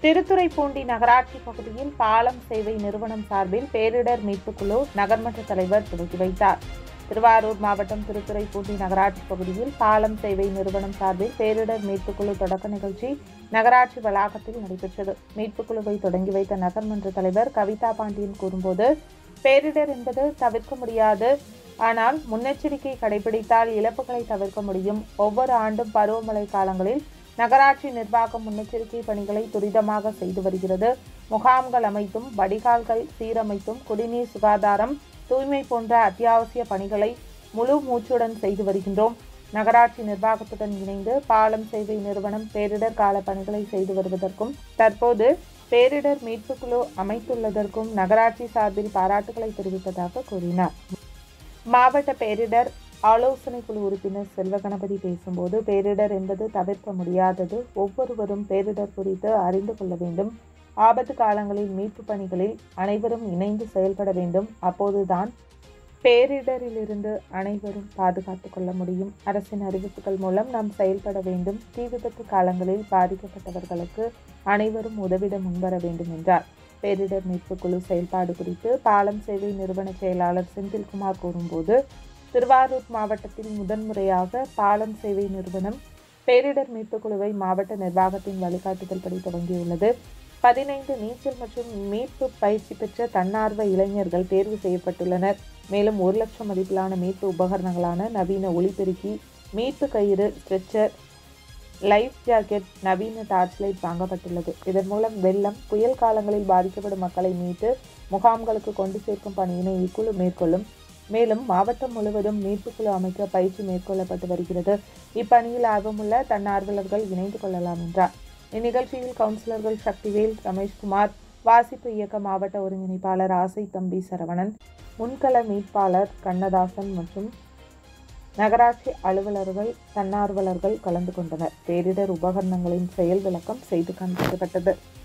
திருத்துறைப்பூண்டி நகராட்சி பகுதியில் பாலம் சேவை நிறுவனம் சார்பில் பேரிடர் மீட்புக் குழு நகர்மன்ற தலைவர் துவக்கி வைத்தார் திருவாரூர் மாவட்டம் திருத்துறைப்பூண்டி நகராட்சி பகுதியில் பாலம் சேவை நிறுவனம் சார்பில் பேரிடர் மீட்புக் குழு தொடக்க நிகழ்ச்சி நகராட்சி வளாகத்தில் நடைபெற்றது மீட்புக் குழுவை தொடங்கி வைத்த நகர்மன்ற தலைவர் கவிதா பாண்டியன் கூறும்போது பேரிடர் என்பது தவிர்க்க முடியாது ஆனால் முன்னெச்சரிக்கை கடைபிடித்தால் இழப்புகளை தவிர்க்க முடியும் ஒவ்வொரு ஆண்டும் பருவமழை காலங்களில் நகராட்சி நிர்வாகம் முன்னெச்சரிக்கை பணிகளை துரிதமாக செய்து வருகிறது முகாம்கள் அமைத்தும் வடிகால்கள் சீரமைத்தும் குடிநீர் சுகாதாரம் தூய்மை போன்ற அத்தியாவசிய பணிகளை முழு மூச்சுடன் செய்து வருகின்றோம் நகராட்சி நிர்வாகத்துடன் இணைந்து பாலம் சேவை நிறுவனம் பேரிடர் கால பணிகளை செய்து வருவதற்கும் தற்போது பேரிடர் மீட்புக் குழு அமைத்துள்ளதற்கும் நகராட்சி சார்பில் பாராட்டுகளை தெரிவித்ததாக கூறினார் மாவட்ட பேரிடர் ஆலோசனை குழு உறுப்பினர் செல்வகணபதி பேசும்போது பேரிடர் என்பது தவிர்க்க முடியாதது ஒவ்வொருவரும் பேரிடர் குறித்து அறிந்து கொள்ள வேண்டும் ஆபத்து காலங்களில் மீட்பு பணிகளில் அனைவரும் இணைந்து செயல்பட வேண்டும் அப்போதுதான் பேரிடரிலிருந்து அனைவரும் பாதுகாத்துக் கொள்ள முடியும் அரசின் அறிவிப்புகள் மூலம் நாம் செயல்பட வேண்டும் தீ விபத்து காலங்களில் பாதிக்கப்பட்டவர்களுக்கு அனைவரும் உதவிட முன்வர வேண்டும் என்றார் பேரிடர் மீட்புக் குழு செயல்பாடு குறித்து பாலம் சேவை நிறுவன செயலாளர் செந்தில்குமார் கூறும்போது திருவாரூர் மாவட்டத்தில் முதன்முறையாக பாலம் சேவை நிறுவனம் பேரிடர் மீட்புக் குழுவை மாவட்ட நிர்வாகத்தின் வழிகாட்டுதல்படி தொடங்கியுள்ளது பதினைந்து நீச்சல் மற்றும் மீட்பு பயிற்சி பெற்ற தன்னார்வ இளைஞர்கள் தேர்வு செய்யப்பட்டுள்ளனர் மேலும் ஒரு லட்சம் மதிப்பிலான மீட்பு உபகரணங்களான நவீன ஒளிபெருக்கி மீட்பு கயிறு ஸ்ட்ரெச்சர் லைஃப் ஜாக்கெட் நவீன டார்ச் லைட் வாங்கப்பட்டுள்ளது இதன் மூலம் வெள்ளம் புயல் காலங்களில் பாதிக்கப்படும் மக்களை மீட்டு முகாம்களுக்கு கொண்டு சேர்க்கும் பணியினை இக்குழு மேற்கொள்ளும் மேலும் மாவட்டம் முழுவதும் மீட்புக் குழு அமைக்க பயிற்சி மேற்கொள்ளப்பட்டு வருகிறது இப்பணியில் ஆர்வமுள்ள தன்னார்வலர்கள் இணைந்து கொள்ளலாம் என்றார் இந்நிகழ்ச்சியில் கவுன்சிலர்கள் சக்திவேல் ரமேஷ்குமார் வாசிப்பு இயக்க மாவட்ட ஒருங்கிணைப்பாளர் ஆசை தம்பி சரவணன் முன்கள மீட்பாளர் கண்ணதாசன் மற்றும் நகராட்சி அலுவலர்கள் தன்னார்வலர்கள் கலந்து கொண்டனர் பேரிடர் உபகரணங்களின் செயல் விளக்கம் செய்து காண்பிக்கப்பட்டது